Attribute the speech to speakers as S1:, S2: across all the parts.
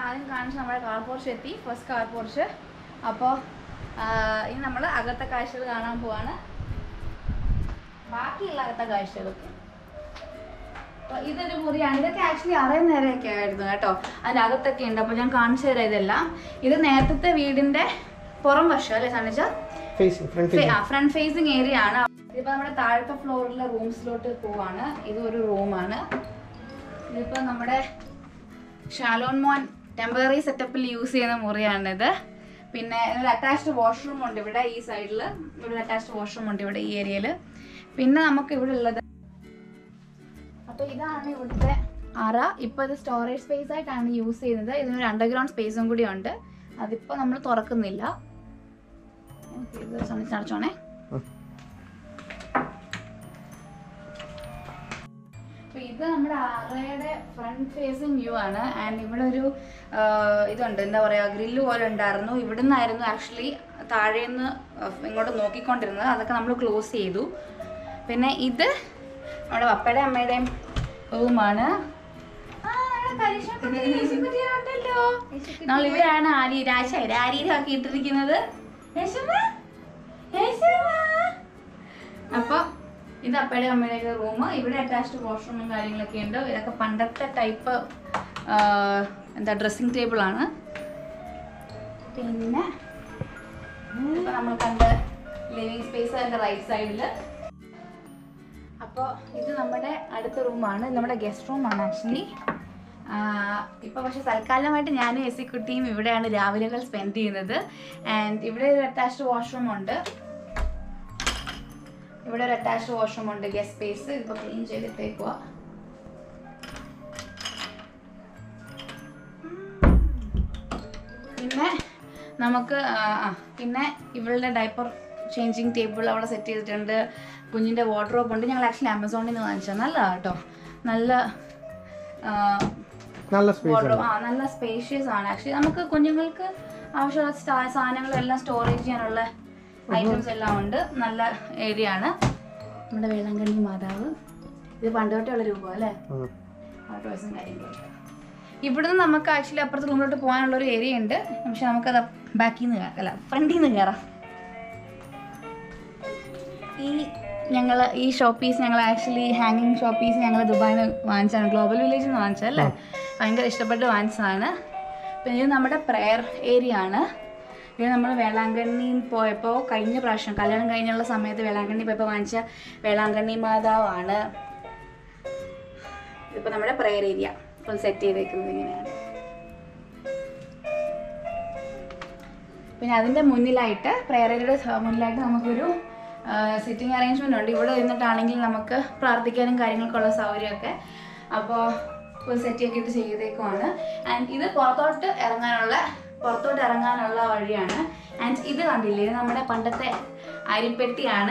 S1: ആദ്യം കാണിച്ച നമ്മുടെ കാർ പോർച്ച് എത്തി ഫസ്റ്റ് കാർ പോർച്ച് അപ്പോൾ ഇനി നമ്മൾ അകത്തെ കാഴ്ചകൾ കാണാൻ പോവാണ് ബാക്കിയുള്ള അകത്തെ കാഴ്ചകളൊക്കെ അപ്പൊ ഇതൊരു മുറിയാണ് ഇതൊക്കെ ആക്ച്വലി അറേ നേരെയൊക്കെ ആയിരുന്നു കേട്ടോ അതിൻ്റെ അകത്തൊക്കെ ഉണ്ട് അപ്പോൾ ഞാൻ കാണിച്ചു തരാം ഇതെല്ലാം ഇത് നേരത്തെ വീടിന്റെ പുറം വശം അല്ലേ സണ്ണിച്ച
S2: ഫേസിങ് ഫ്രണ്ട് ഫേസിങ്
S1: ആ ഫ്രണ്ട് ഫേസിങ് ഏരിയ ആണ് ഇതിപ്പോ നമ്മുടെ താഴത്തെ ഫ്ലോറിലെ റൂംസിലോട്ട് പോവാണ് ഇത് ഒരു റൂമാണ് ഇതിപ്പോ നമ്മുടെ ഷാലോൺ മോൻ ടെമ്പററി സെറ്റപ്പിൽ യൂസ് ചെയ്യുന്ന മുറിയാണിത് പിന്നെ ഒരു അറ്റാച്ച്ഡ് വാഷ്റൂം ഉണ്ട് ഇവിടെ ഈ സൈഡിൽ ഒരു അറ്റാച്ച്ഡ് വാഷ്റൂം ഉണ്ട് ഇവിടെ ഈ ഏരിയയിൽ പിന്നെ നമുക്ക് ഇവിടെ ഉള്ളത് അപ്പൊ ഇതാണ് ഇവിടുത്തെ അറ ഇപ്പൊ ഇത് സ്റ്റോറേജ് സ്പേസ് ആയിട്ടാണ് യൂസ് ചെയ്യുന്നത് ഇതിനൊരു അണ്ടർഗ്രൗണ്ട് സ്പേസും കൂടി ഉണ്ട് അതിപ്പോ നമ്മൾ തുറക്കുന്നില്ല Okay, ഇത് അടച്ചോണേ അപ്പൊ ഇത് നമ്മുടെ അറയുടെ ഫ്രണ്ട് ഫേസിങ് വ്യൂ ആണ് ആൻഡ് ഇവിടെ ഒരു ആ, ഇതുണ്ട് എന്താ പറയാ ഗ്രില്ല് പോലെ ഉണ്ടായിരുന്നു ഇവിടെ നിന്നായിരുന്നു ആക്ച്വലി താഴേന്ന് ഇങ്ങോട്ട് നോക്കിക്കൊണ്ടിരുന്നത് അതൊക്കെ നമ്മൾ ക്ലോസ് ചെയ്തു പിന്നെ ഇത് നമ്മുടെ പപ്പയുടെ അമ്മയുടെയും റൂമാണ് നമ്മൾ ഇവിടെയാണ് ആരി രാശ രാരീരൊക്കെ ഇട്ടിരിക്കുന്നത് യശമ്മ? യശമ്മ? അപ്പൊ ഇത് അപ്പയുടെ അമ്മയുടെ റൂം ഇവിടെ അറ്റാച്ച്ഡ് വാഷ്റൂമും കാര്യങ്ങളൊക്കെ ഉണ്ട് ഇതൊക്കെ പണ്ടത്തെ ടൈപ്പ് എന്താ ഡ്രസ്സിംഗ് ടേബിൾ ആണ് പിന്നെ ഇപ്പൊ നമ്മൾ കണ്ട ലിവിങ് സ്പേസ് അതിന്റെ റൈറ്റ് സൈഡില് അപ്പോൾ ഇത് നമ്മുടെ അടുത്ത റൂമാണ് ഇത് നമ്മുടെ ഗസ്റ്റ് റൂമാണ് ആക്ച്വലി ഇപ്പോൾ പക്ഷെ തൽക്കാലമായിട്ട് ഞാനും എസ് കുട്ടിയും ഇവിടെയാണ് രാവിലെകൾ സ്പെൻഡ് ചെയ്യുന്നത് ആൻഡ് ഇവിടെ ഒരു അറ്റാച്ച്ഡ് വാഷ്റൂം ഉണ്ട് ഇവിടെ ഒരു അറ്റാച്ച്ഡ് വാഷ്റൂം ഉണ്ട് ഗസ്റ്റ് സ്പേസ് ഇപ്പോൾ ക്ലീൻ ചെയ്തിട്ടേക്കുക പിന്നെ നമുക്ക് ആ, ആ, പിന്നെ ഇവളുടെ ഡൈപ്പർ ചേഞ്ചിങ് ടേബിൾ അവിടെ സെറ്റ് ചെയ്തിട്ടുണ്ട് കുഞ്ഞിൻ്റെ വാർഡ്രോബ് ഉണ്ട് ഞങ്ങൾ ആക്ച്വലി ആമസോണിൽ നിന്ന് വാങ്ങിച്ചത് നല്ലതാണ് കേട്ടോ നല്ല ആ,
S2: നല്ല സ്പേസ്
S1: wardrobe. ആ നല്ല സ്പേഷ്യസ് ആണ് ആക്ച്വലി നമുക്ക് കുഞ്ഞുങ്ങൾക്ക് ആവശ്യമുള്ള സ്ഥാ- സാധനങ്ങളെല്ലാം സ്റ്റോറേജ് ചെയ്യാനുള്ള ഐറ്റംസ് എല്ലാം ഉണ്ട് നല്ല ഏരിയ ആണ് നമ്മുടെ വേളാങ്കണ്ണി മാതാവ് ഇത് പണ്ട് തൊട്ടേ ഉള്ള രൂപം അല്ലേ ആ ടോയ്സും കാര്യങ്ങളൊക്കെ ഇവിടുന്ന് നമുക്ക് ആക്ച്വലി അപ്പുറത്തെ റൂമിലോട്ട് പോകാനുള്ള ഒരു ഏരിയ ഉണ്ട് പക്ഷെ നമുക്കത് ബാക്കിൽ നിന്ന് കയറാം അല്ല ഫ്രണ്ടിൽ നിന്ന് കയറാം ഈ ഞങ്ങൾ ഈ ഷോപ്പ് പീസ് ഞങ്ങൾ ആക്ച്വലി ഹാങ്ങിങ് ഷോപ്പ് പീസ് ഞങ്ങൾ ദുബായിൽ നിന്ന് വാങ്ങിച്ചാണ് ഗ്ലോബൽ വില്ലേജിൽ നിന്ന് വാങ്ങിച്ചതല്ലേ ഭയങ്കര ഇഷ്ടപ്പെട്ട് വാങ്ങിച്ചതാണ് പിന്നെ ഇത് നമ്മുടെ പ്രെയർ ഏരിയ ആണ് ഇത് നമ്മൾ വേളാങ്കണ്ണിയിൽ പോയപ്പോൾ കഴിഞ്ഞ പ്രാവശ്യം കല്യാണം കഴിഞ്ഞുള്ള സമയത്ത് വേളാങ്കണ്ണി പോയപ്പോൾ വാങ്ങിച്ച വേളാങ്കണ്ണി മാതാവാണ് ഇതിപ്പോൾ നമ്മുടെ പ്രെയർ ഏരിയ ഫുൾ സെറ്റ് ചെയ്തേക്കുന്നത് ഇങ്ങനെയാണ് പിന്നെ അതിൻ്റെ മുന്നിലായിട്ട് പ്രെയർ ഏരിയയുടെ മുന്നിലായിട്ട് നമുക്കൊരു സിറ്റിംഗ് അറേഞ്ച്മെൻ്റ് ഉണ്ട് ഇവിടെ ഇരുന്നിട്ടാണെങ്കിൽ നമുക്ക് പ്രാർത്ഥിക്കാനും കാര്യങ്ങൾക്കുള്ള സൗകര്യമൊക്കെ അപ്പോൾ ഫുൾ സെറ്റ് ആക്കിയിട്ട് ചെയ്തേക്കുവാണ് ആൻഡ് ഇത് പുറത്തോട്ട് ഇറങ്ങാനുള്ള പുറത്തോട്ട് ഇറങ്ങാനുള്ള വഴിയാണ് ആൻഡ് ഇത് കണ്ടില്ലേ ഇത് നമ്മുടെ പണ്ടത്തെ അരിപ്പെട്ടിയാണ്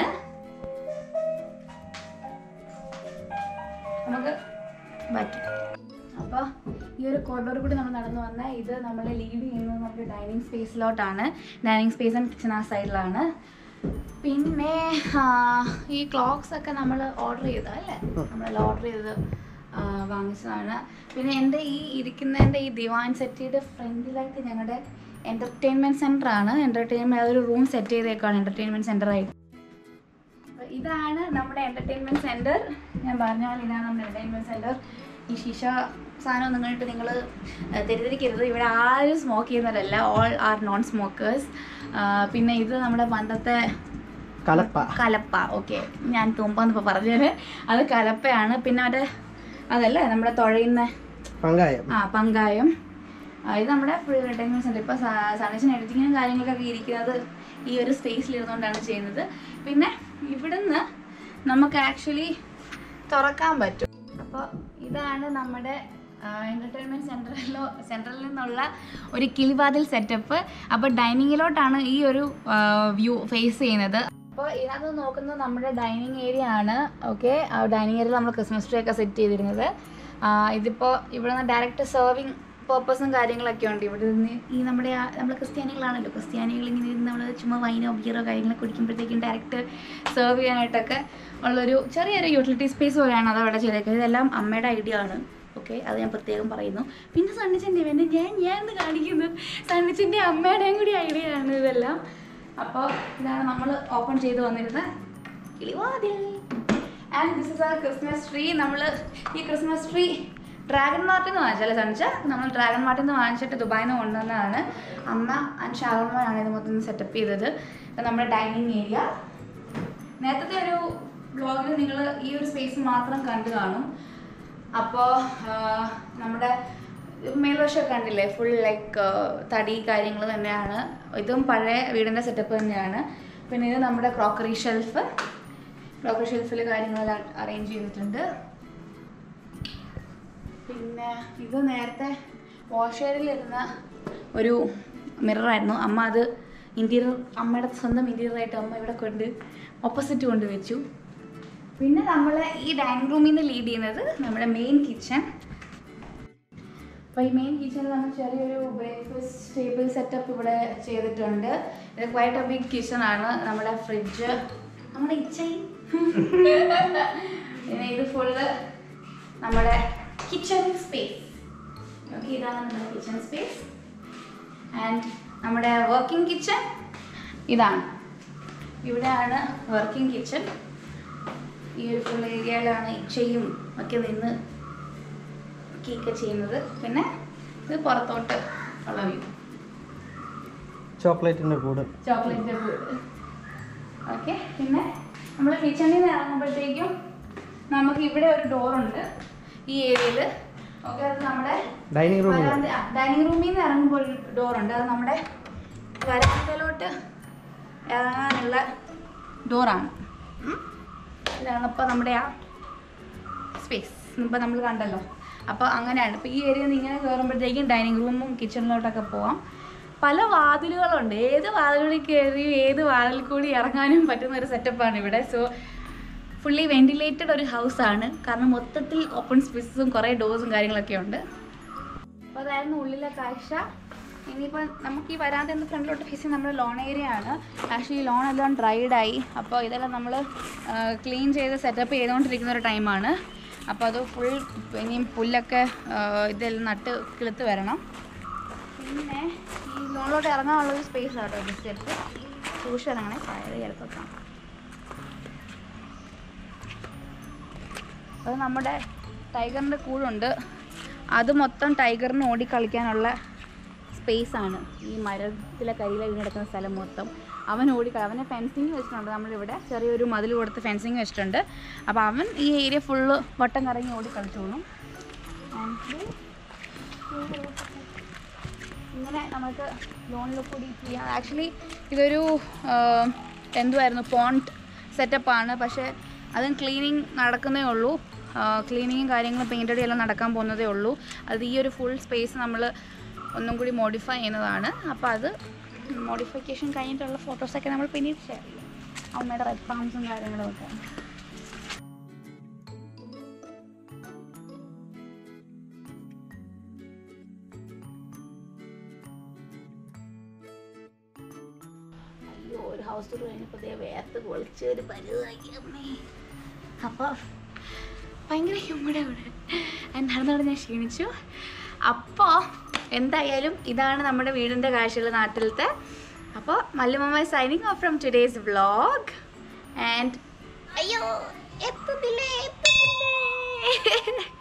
S1: നമുക്ക് ബാക്കി അപ്പോൾ ഈ ഒരു കോറിഡോർ കൂടി നമ്മൾ നടന്നു വന്നാൽ ഇത് നമ്മളെ ലീഡ് ചെയ്യുന്നത് നമ്മുടെ ഡൈനിങ് സ്പേസിലോട്ടാണ് ഡൈനിങ് സ്പേസ് ആൻഡ് കിച്ചൺ ആ സൈഡിലാണ് പിന്നെ ആ, ഈ ക്ലോക്സ് ഒക്കെ നമ്മൾ ഓർഡർ ചെയ്തതല്ലേ നമ്മളെല്ലാം ഓർഡർ ചെയ്തത് ആ, വാങ്ങിച്ചതാണ് പിന്നെ എൻ്റെ ഈ ഇരിക്കുന്നതിൻ്റെ ഈ ദിവാൻ സെറ്റിയുടെ ഫ്രണ്ടിലായിട്ട് ഞങ്ങളുടെ എൻ്റർടൈൻമെൻറ്റ് സെൻ്റർ ആണ് എൻ്റർടൈൻമെൻറ്റ് അതൊരു റൂം സെറ്റ് ചെയ്തേക്കാണ് എൻ്റർടൈൻമെൻറ്റ് സെൻ്ററായിട്ട് അപ്പൊ ഇതാണ് നമ്മുടെ എന്റർടൈൻമെന്റ് സെന്റർ ഞാൻ പറഞ്ഞ പോലെ ഇതാണ് നമ്മുടെ എന്റർടൈൻമെന്റ് സെന്റർ ഈ ശിശ സാധനം ഒന്നും കണ്ടിട്ട് നിങ്ങൾ തെറ്റിദ്ധരിക്കരുത് ഇവിടെ ആരും സ്മോക്ക് ചെയ്യുന്നവരല്ല ഓൾ ആർ നോൺ സ്മോക്കേഴ്സ് പിന്നെ ഇത് നമ്മുടെ പണ്ടത്തെ
S2: കലപ്പ
S1: കലപ്പ ഓക്കെ ഞാൻ തുമ്പെന്ന് ഇപ്പോൾ പറഞ്ഞത് അത് കലപ്പയാണ് പിന്നെ മറ്റേ അതല്ലേ നമ്മുടെ തുഴയുന്ന
S2: പങ്കായം
S1: ആ പങ്കായം ആ, ഇത് നമ്മുടെ ഫുൾ എന്റർടൈൻമെന്റ് സെന്റർ ഇപ്പോൾ സണീഷൻ എഡിറ്റിങ്ങും കാര്യങ്ങളൊക്കെ ഇരിക്കുന്നത് ഈ ഒരു സ്പേസിൽ ഇരുന്നുകൊണ്ടാണ് ചെയ്യുന്നത് പിന്നെ ഇവിടുന്ന് നമുക്ക് ആക്ച്വലി തുറക്കാൻ പറ്റും അപ്പോൾ ഇതാണ് നമ്മുടെ എൻ്റർടൈൻമെൻറ്റ് സെൻറ്ററിലോ സെൻറ്ററിൽ നിന്നുള്ള ഒരു കിളിവാതിൽ സെറ്റപ്പ് അപ്പോൾ ഡൈനിങ്ങിലോട്ടാണ് ഈ ഒരു വ്യൂ ഫേസ് ചെയ്യുന്നത് അപ്പോൾ ഇതിനകത്ത് നോക്കുന്നത് നമ്മുടെ ഡൈനിങ് ഏരിയ ആണ് ഓക്കെ ഡൈനിങ് ഏരിയയിൽ നമ്മൾ ക്രിസ്മസ് ട്രീ ഒക്കെ സെറ്റ് ചെയ്തിരുന്നത് ആ, ഇതിപ്പോൾ ഇവിടെ നിന്ന് ഡയറക്റ്റ് സെർവിങ് പർപ്പസും കാര്യങ്ങളൊക്കെ ഉണ്ട് ഇവിടെ നിന്ന് ഈ നമ്മുടെ ആ- നമ്മൾ ക്രിസ്ത്യാനികളാണല്ലോ ക്രിസ്ത്യാനികൾ ഇങ്ങനെ ഇരുന്ന് നമ്മൾ ചുമ്മാ വൈനോ ബിയറോ കാര്യങ്ങളൊക്കെ കുടിക്കുമ്പോഴത്തേക്കും ഡയറക്റ്റ് സെർവ് ചെയ്യാനായിട്ടൊക്കെ ഉള്ളൊരു ചെറിയൊരു യൂട്ടിലിറ്റി സ്പേസ് പോലെയാണ് അത് അവിടെ ചെയ്തേക്കുന്നത് ഇതെല്ലാം അമ്മയുടെ ഐഡിയ ആണ് ഓക്കെ അത് ഞാൻ പ്രത്യേകം പറയുന്നു പിന്നെ സണ്ണിച്ചൻ്റെ ഇവൻ്റെ ഞാൻ ഞാൻ എന്ന് കാണിക്കുന്നു സണ്ണിച്ചൻ്റെ അമ്മയുടെയും കൂടി ഐഡിയ ആണ് ഇതെല്ലാം അപ്പോൾ ഇതാണ് നമ്മൾ ഓപ്പൺ ചെയ്ത് വന്നിരുന്ന കിളിവാതിൽ and this is a Christmas tree നമ്മൾ ഈ ക്രിസ്മസ് ട്രീ ഡ്രാഗൺ മാർട്ടിൽ നിന്ന് വാങ്ങിച്ചല്ലേ സണിച്ച നമ്മൾ ഡ്രാഗൺ മാർട്ടിൽ നിന്ന് വാങ്ങിച്ചിട്ട് ദുബായിൽ നിന്ന് കൊണ്ടുവന്നതാണ് അമ്മ ആൻഡ് ഷാർമാനാണ് ഇത് മൊത്തം സെറ്റപ്പ് ചെയ്തത് ഇത് നമ്മുടെ ഡൈനിങ് ഏരിയ നേരത്തെ ഒരു ബ്ലോഗിൽ നിങ്ങൾ ഈ ഒരു സ്പേസ് മാത്രം കണ്ടു കാണും അപ്പോൾ നമ്മുടെ മേൽവശമൊക്കെ കണ്ടില്ലേ ഫുൾ ലൈക്ക് തടി കാര്യങ്ങൾ തന്നെയാണ് ഇതും പഴയ വീടിൻ്റെ സെറ്റപ്പ് തന്നെയാണ് പിന്നെ ഇത് നമ്മുടെ ക്രോക്കറി ഷെൽഫ് ക്രോക്കറി ഷെൽഫിൽ കാര്യങ്ങളെല്ലാം അറേഞ്ച് ചെയ്തിട്ടുണ്ട് പിന്നെ ഇത് നേരത്തെ വാഷേരിലിരുന്ന ഒരു മിററായിരുന്നു അമ്മ അത് ഇൻറ്റീരിയർ അമ്മയുടെ സ്വന്തം ഇൻറ്റീരിയറായിട്ട് അമ്മ ഇവിടെ കൊണ്ട് ഓപ്പോസിറ്റ് കൊണ്ട് വെച്ചു പിന്നെ നമ്മൾ ഈ ഡൈനിങ് റൂമിൽ നിന്ന് ലീഡ് ചെയ്യുന്നത് നമ്മുടെ മെയിൻ കിച്ചൺ അപ്പോൾ ഈ മെയിൻ കിച്ചണിൽ നമ്മൾ ചെറിയൊരു ബ്രേക്ക്ഫാസ്റ്റ് ടേബിൾ സെറ്റപ്പ് ഇവിടെ ചെയ്തിട്ടുണ്ട് ഇത് ക്വൈറ്റ് എ ബിഗ് കിച്ചൺ ആണ് നമ്മുടെ ഫ്രിഡ്ജ് നമ്മുടെ ഇച്ചയും പിന്നെ ഇത് ഫുള്ള് നമ്മുടെ കിച്ചൺ സ്പേസ് ഓക്കെ ഇതാണ് നമ്മുടെ കിച്ചൺ സ്പേസ് ആൻഡ് നമ്മുടെ വർക്കിംഗ് കിച്ചൺ ഇതാണ് ഇവിടെയാണ് വർക്കിംഗ് കിച്ചൺ ഈ ഒരു ഫുൾ ഏരിയയിലാണ് ഇച്ചയും ഒക്കെ നിന്ന് കേക്ക് ചെയ്യുന്നത് പിന്നെ ഇത് പുറത്തോട്ട് ഉള്ള വ്യൂ
S2: ചോക്ലേറ്റിൻ്റെ കൂട്
S1: ചോക്ലേറ്റ് ഫുഡ് ഓക്കെ പിന്നെ നമ്മൾ കിച്ചണിൽ നിന്ന് ഇറങ്ങുമ്പോഴത്തേക്കും നമുക്ക് ഇവിടെ ഒരു ഡോറുണ്ട് ഈ ഏരിയയിൽ ഓക്കെ അത് നമ്മുടെ
S2: ഡൈനിങ് റൂമിൽ
S1: ഡൈനിങ് റൂമിൽ നിന്ന് ഇറങ്ങുമ്പോൾ ഒരു ഡോറുണ്ട് അത് നമ്മുടെ വരാന്തയിലോട്ട് ഇറങ്ങാനുള്ള ഡോറാണ് ഇതാണ് ഇപ്പോൾ നമ്മുടെ ആ സ്പേസ് ഇപ്പം നമ്മൾ കണ്ടല്ലോ അപ്പോൾ അങ്ങനെയാണ് ഇപ്പോൾ ഈ ഏരിയയിൽ നിന്ന് ഇങ്ങനെ കയറുമ്പോഴത്തേക്കും ഡൈനിങ് റൂമും കിച്ചണിലോട്ടൊക്കെ പോവാം പല വാതിലുകളുണ്ട് ഏത് വാതിലൂടെ കയറി ഏത് വാതിൽ കൂടി ഇറങ്ങാനും പറ്റുന്ന ഒരു സെറ്റപ്പാണ് ഇവിടെ സോ ഫുള്ളി വെന്റിലേറ്റഡ് ഒരു ഹൗസാണ് കാരണം മൊത്തത്തിൽ ഓപ്പൺ സ്പേസസും കുറേ ഡോസും കാര്യങ്ങളൊക്കെ ഉണ്ട് അപ്പോൾ അതായിരുന്നു ഉള്ളിലെ കാഴ്ച ഇനിയിപ്പോൾ നമുക്ക് ഈ വരാതെ എന്ന് ഫ്രണ്ടിലോട്ട് ഫേസ് ചെയ്യുന്ന നമ്മുടെ ലോൺ ഏരിയ ആണ് ആക്ച്വലി ലോൺ എല്ലാം ഡ്രൈഡ് ആയി അപ്പോൾ ഇതെല്ലാം നമ്മൾ ക്ലീൻ ചെയ്ത് സെറ്റപ്പ് ചെയ്തുകൊണ്ടിരിക്കുന്ന ഒരു ടൈമാണ് അപ്പോൾ അത് ഫുൾ ഇനിയും പുല്ലൊക്കെ ആ, ഇതെല്ലാം നട്ട് കിളുത്ത് വരണം പിന്നെ ഈ ലോണിലോട്ട് ഇറങ്ങാനുള്ള ഒരു സ്പേസ് ആട്ടോ ജസ്റ്റ് എടുത്ത് സൂക്ഷിച്ച് ഇറങ്ങണേ പഴയ ചിലപ്പോൾ കാണാം അത് നമ്മുടെ ടൈഗറിൻ്റെ കൂടുണ്ട് അത് മൊത്തം ടൈഗറിന് ഓടി കളിക്കാനുള്ള സ്പേസ് ആണ് ഈ മരത്തിലെ കരിയില വീണെടുക്കുന്ന സ്ഥലം മൊത്തം അവൻ ഓടി കളി- അവനെ ഫെൻസിങ് വെച്ചിട്ടുണ്ട് നമ്മളിവിടെ ചെറിയൊരു മതിൽ കൊടുത്ത് ഫെൻസിങ് വെച്ചിട്ടുണ്ട് അപ്പോൾ അവൻ ഈ ഏരിയ ഫുള്ള് വട്ടം കറങ്ങി ഓടി കളിച്ചോളും And ഇങ്ങനെ നമുക്ക് ലോണിൽ കൂടി ചെയ്യാം ആക്ച്വലി ഇതൊരു ആഹ്, എന്തുവായിരുന്നു പോണ്ട് സെറ്റപ്പാണ് പക്ഷേ അതും ക്ലീനിങ് നടക്കുന്നേ ഉള്ളൂ ക്ലീനിങ്ങും കാര്യങ്ങളും പെയിൻ്റടി എല്ലാം നടക്കാൻ പോകുന്നതേ ഉള്ളൂ അത് ഈ ഒരു ഫുൾ സ്പേസ് നമ്മൾ ഒന്നും കൂടി മോഡിഫൈ ചെയ്യുന്നതാണ് അപ്പോൾ അത് മോഡിഫിക്കേഷൻ കഴിഞ്ഞിട്ടുള്ള ഫോട്ടോസൊക്കെ നമ്മൾ പിന്നീട് ഷെയർ ചെയ്യും അമ്മയുടെ റെഡ് പാംസും കാര്യങ്ങളും ഒക്കെ അയ്യോ ഒരു ഹൗസ് ടൂർ കഴിഞ്ഞപ്പോൾ ദേ വേർത്ത് പൊളിച്ച് ഒരു പരുവാക്കി അമ്മേ അപ്പോൾ ഭയങ്കര ഹ്യൂമിഡ് അവിടെ and നടന്ന് നടന്ന് ഞാൻ ക്ഷീണിച്ചു അപ്പോൾ എന്തായാലും ഇതാണ് നമ്മുടെ വീടിൻ്റെ കാഴ്ചകൾ നാട്ടിലത്തെ അപ്പോൾ Mallu Mamma signing off from today's vlog and അയ്യോ എത്തുന്നില്ലേ എത്തുന്നില്ലേ